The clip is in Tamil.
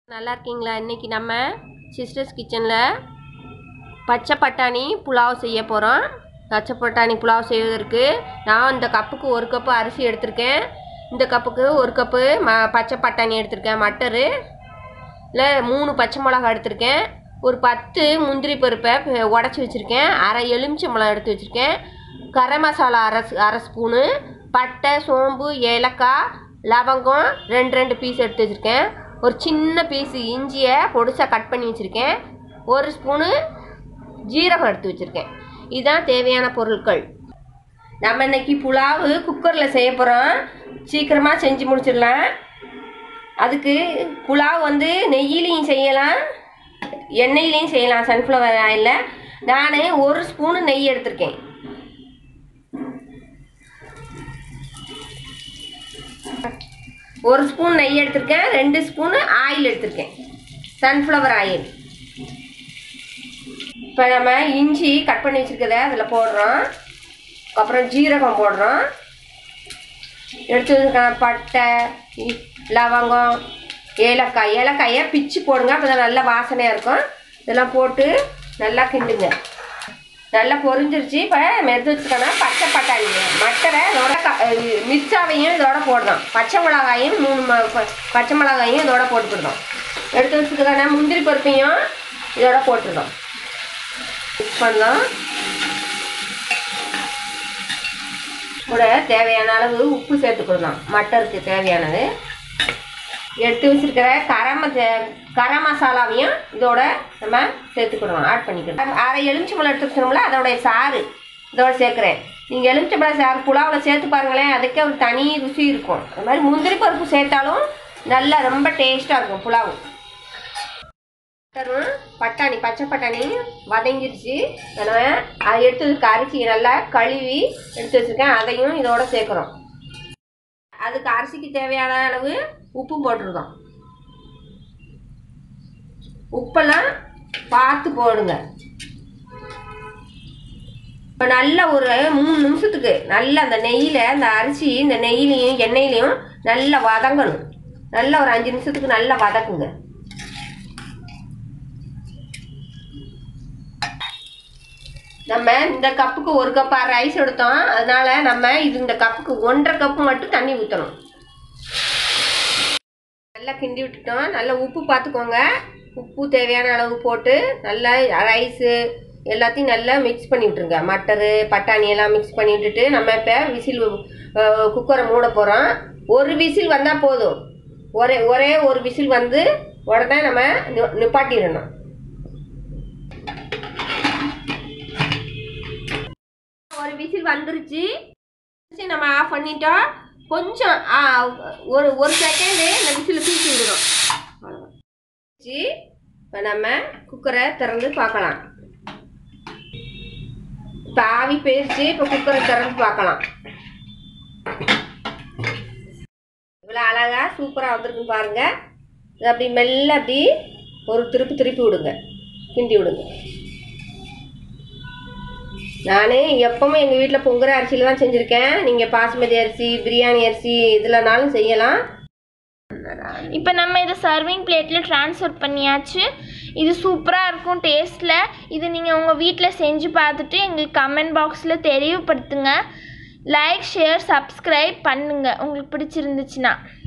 நல்லா இருக்கீங்களா இன்றைக்கி நம்ம சிஸ்டர்ஸ் கிச்சனில் பச்சை பட்டாணி புலாவ் செய்ய போகிறோம் பச்சை பட்டாணி புலாவ் செய்வதற்கு நான் இந்த கப்புக்கு ஒரு கப்பு அரிசி எடுத்திருக்கேன் இந்த கப்புக்கு ஒரு கப்பு ம பச்சை பட்டாணி எடுத்திருக்கேன் மட்டரு இல்லை மூணு பச்சை மிளகா எடுத்திருக்கேன் ஒரு பத்து முந்திரி பருப்பை உடச்சி வச்சுருக்கேன் அரை எலுமிச்சம்பழம் எடுத்து வச்சுருக்கேன் கரம் மசாலா அரை ஸ்- அரை ஸ்பூனு பட்டை சோம்பு ஏலக்காய் லவங்கம் ரெண்டு ரெண்டு பீஸ் எடுத்து வச்சுருக்கேன் ஒரு சின்ன பீஸு இஞ்சியை பொடிசாக கட் பண்ணி வச்சுருக்கேன் ஒரு ஸ்பூனு ஜீரகம் எடுத்து வச்சுருக்கேன் இதுதான் தேவையான பொருட்கள் நம்ம இன்னைக்கு புலாவு குக்கரில் செய்ய போகிறோம் சீக்கிரமாக செஞ்சு முடிச்சிடலாம் அதுக்கு புலாவ் வந்து நெய்யிலையும் செய்யலாம் எண்ணெயிலையும் செய்யலாம் சன்ஃப்ளவர் ஆயிலில் நான் ஒரு ஸ்பூனு நெய் எடுத்திருக்கேன் ஒரு ஸ்பூன் நெய் எடுத்திருக்கேன் ரெண்டு ஸ்பூனு ஆயில் எடுத்திருக்கேன் சன்ஃப்ளவர் ஆயில் இப்போ நம்ம இஞ்சி கட் பண்ணி வச்சுருக்கத அதில் போடுறோம் அப்புறம் ஜீரகம் போடுறோம் எடுத்து வச்சுருக்க பட்டை இ- லவங்கம் ஏலக்காய் ஏலக்காயை பிச்சு போடுங்க அப்போ தான் நல்லா வாசனையாக இருக்கும் இதெல்லாம் போட்டு நல்லா கிண்டுங்க நல்லா பொரிஞ்சிருச்சு இப்போ எடுத்து வச்சுக்கோன்னா பச்சை பட்டாணி மட்டரை இதோட க இது மிர்ச்சாவையும் இதோட போடணும் பச்சை மிளகாயும் மூணு ம- ப- பச்சை மிளகாயும் இதோட போட்டுக்கிடணும் எடுத்து வச்சுக்கோன்னா முந்திரி பருப்பையும் இதோட போட்டுடணும் மிக்ஸ் பண்ணலாம் கூட தேவையான அளவு உப்பு சேர்த்துக்கிடணும் மட்டருக்கு தேவையானது எடுத்து வச்சிருக்கிற கரம் மச- கரம் மசாலாவையும் இதோட நம்ம சேர்த்துக்கிடணும் ஆட் பண்ணிக்கணும் அரை எலுமிச்சம்பழம் எடுத்து வச்சிருக்கோம்ல அதோடைய சாறு இதோட சேர்க்குறேன் நீங்கள் எலுமிச்சம்பழம் சாறு புலாவில் சேர்த்து பாருங்களேன் அதுக்கே ஒரு தனி ருசி இருக்கும் அது மாதிரி முந்திரி பருப்பு சேர்த்தாலும் நல்லா ரொம்ப டேஸ்ட்டாக இருக்கும் புலாவு தரும் பட்டாணி பச்சை பட்டாணி வதங்கிருச்சு நம்ம அதை எடுத்து வச்சிருக்க அரிசி நல்லா கழுவி எடுத்து வச்சிருக்கேன் அதையும் இதோட சேர்க்குறோம் அதுக்கு அரிசிக்கு தேவையான அளவு உப்பு போட்டிருக்கோம் உப்பெல்லாம் பார்த்து போடுங்க இப்போ நல்ல ஒரு மூணு நிமிஷத்துக்கு நல்லா அந்த நெய்யில் அந்த அரிசி இந்த நெய்யிலையும் எண்ணெயிலையும் நல்லா வதங்கணும் நல்லா ஒரு அஞ்சு நிமிஷத்துக்கு நல்லா வதக்குங்க நம்ம இந்த கப்புக்கு ஒரு கப் ரைஸ் எடுத்தோம் அதனால நம்ம இது இந்த கப்புக்கு ஒன்றரை கப்பு மட்டும் தண்ணி ஊற்றணும் நல்லா கிண்டி விட்டுட்டோம் நல்லா உப்பு பார்த்துக்கோங்க உப்பு தேவையான அளவு போட்டு நல்லா ரைஸு எல்லாத்தையும் நல்லா மிக்ஸ் பண்ணி விட்டுருங்க மட்டரு பட்டாணி எல்லாம் மிக்ஸ் பண்ணி விட்டுட்டு நம்ம இப்போ விசில் குக்கரை மூட போகிறோம் ஒரு விசில் வந்தால் போதும் ஒரே ஒரே ஒரு விசில் வந்து உடனே நம்ம நி- நிப்பாட்டிடணும் ஒரு விசில் வந்துருச்சு சரி, நம்ம ஆஃப் பண்ணிட்டோம் கொஞ்சம் ஆ, ஒரு ஒரு செகண்டு இந்த விசில் தூக்கி விடணும் அவ்வளவுதான். வச்சு இப்போ நம்ம குக்கரை திறந்து பார்க்கலாம் இப்போ ஆவி போயிடுச்சு இப்போ குக்கரை திறந்து பார்க்கலாம் இவ்வளோ அழகா சூப்பராக வந்திருக்குன்னு பாருங்க இது அப்படி மெல்ல அப்படி ஒரு திருப்பி திருப்பி விடுங்க கிண்டி விடுங்க நான் எப்பவுமே எங்கள் வீட்டில் பொங்குற அரிசியில் தான் செஞ்சுருக்கேன் நீங்கள் பாசுமதி அரிசி பிரியாணி அரிசி இதுலனாலும் செய்யலாம் இப்போ நம்ம இதை சர்விங் பிளேட்டில் ட்ரான்ஸ்ஃபர் பண்ணியாச்சு இது சூப்பராக இருக்கும் டேஸ்ட்டில் இது நீங்கள் உங்கள் வீட்டில் செஞ்சு பார்த்துட்டு எங்களுக்கு கமெண்ட் பாக்ஸில் தெரியப்படுத்துங்க லைக் ஷேர் சப்ஸ்கிரைப் பண்ணுங்கள் உங்களுக்கு பிடிச்சிருந்துச்சுன்னா